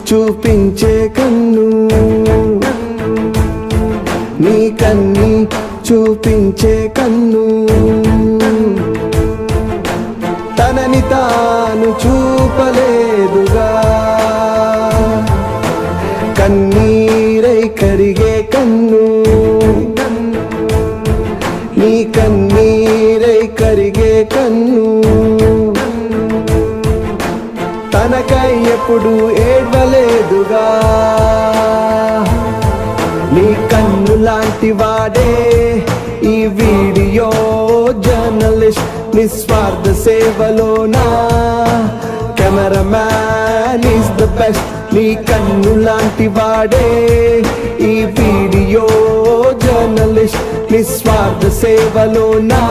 చూపించే కన్ను నీ కన్ని చూపించే కన్ను తనని తాను చూపలేదుగా కన్నీరై కరిగే కన్ను నీ కన్నీరై కరిగే కన్ను తనకై ఎప్పుడు ఏడవలేదుగా నీ కన్ను లాంటి వాడే ఈ వీడియో జర్నలిస్ట్ నిస్వార్థ సేవలోనా కెమెరామ్యాన్ ఈస్ ద బెస్ట్ నీ కన్ను లాంటి వాడే ఈ వీడియో జర్నలిస్ట్ నిస్వార్థ సేవలోనా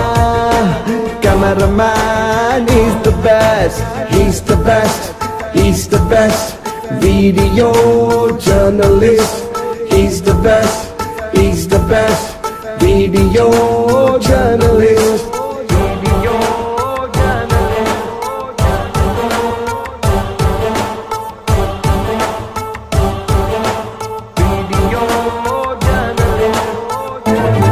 cameraman is the best he's the best he's the best video journalist He's the best, he's the best video journalist. Video journalist. Video journalist.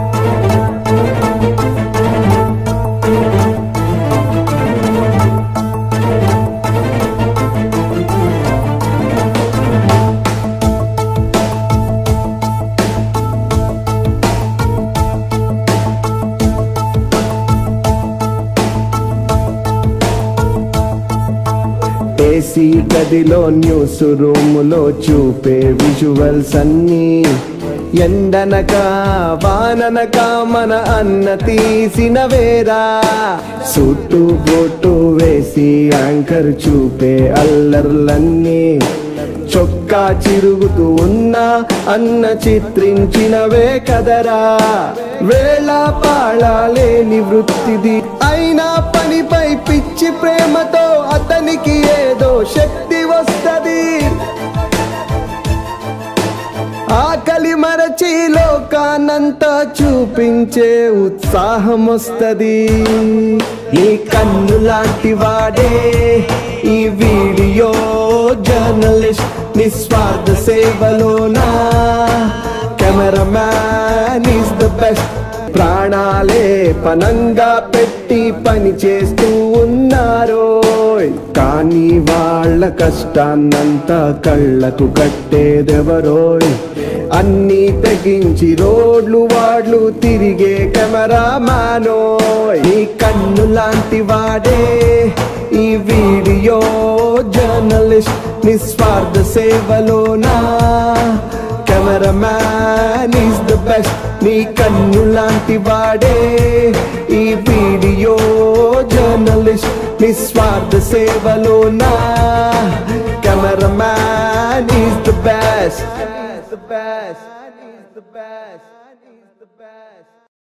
AC గదిలో news రూములో చూపే విజువల్స్ అన్నీ ఎండనక వాననక మన అన్న తీసిన వేరా సుట్టు బొట్టు వేసి యాంకర్ చూపే అల్లర్లన్నీ చొక్కా చిరుగుతూ ఉన్నా అన్న చిత్రించినవే కదరా వేళ పాళాలేని వృత్తిది అయినా పనిపై పిచ్చి ప్రేమతో అతనికి ఏదో శక్తి వస్తది ఆకలి మరచి లోకానంతా చూపించే ఉత్సాహం వస్తది నీ కన్ను లాంటి వాడే ఈ వీడియో జర్నలిస్ట్ నిస్వార్థ సేవలోనా కెమెరామ్యాన్ ఈస్ ద బెస్ట్ ప్రాణాలే పనంగా పెట్టి పని చేస్తూ ఉన్నారో కానీ వాళ్ళ కష్టాన్నంతా కళ్ళకు కట్టేదెవరోయ్ అన్నీ తెగించి రోడ్లు వాడ్లు తిరిగే కెమెరా మానోయ్ ఈ కన్ను లాంటి వాడే ఈ వీడియో జర్నలిస్ట్ నిస్వార్థ సేవలోనా కెమెరామ్యాన్ ఈస్ ద బెస్ట్ నీ కన్ను లాంటి వాడే ఈ వీడియో జర్నలిస్ట్ నిస్వార్థ సేవలోనా cameraman is the best the best. the best. the best.